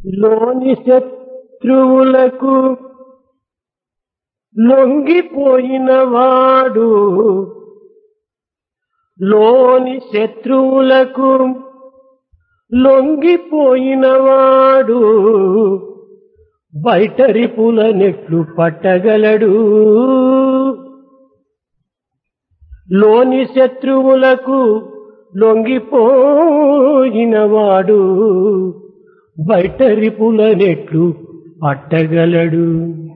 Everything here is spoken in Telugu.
లోని శత్రువులకు లొంగిపోయిన వాడు లోని శత్రువులకు లొంగిపోయిన వాడు బయట రిపుల నెట్లు పట్టగలడు లోని శత్రువులకు లొంగిపోయిన వాడు బయట రిపుల నెట్లు పట్టగలడు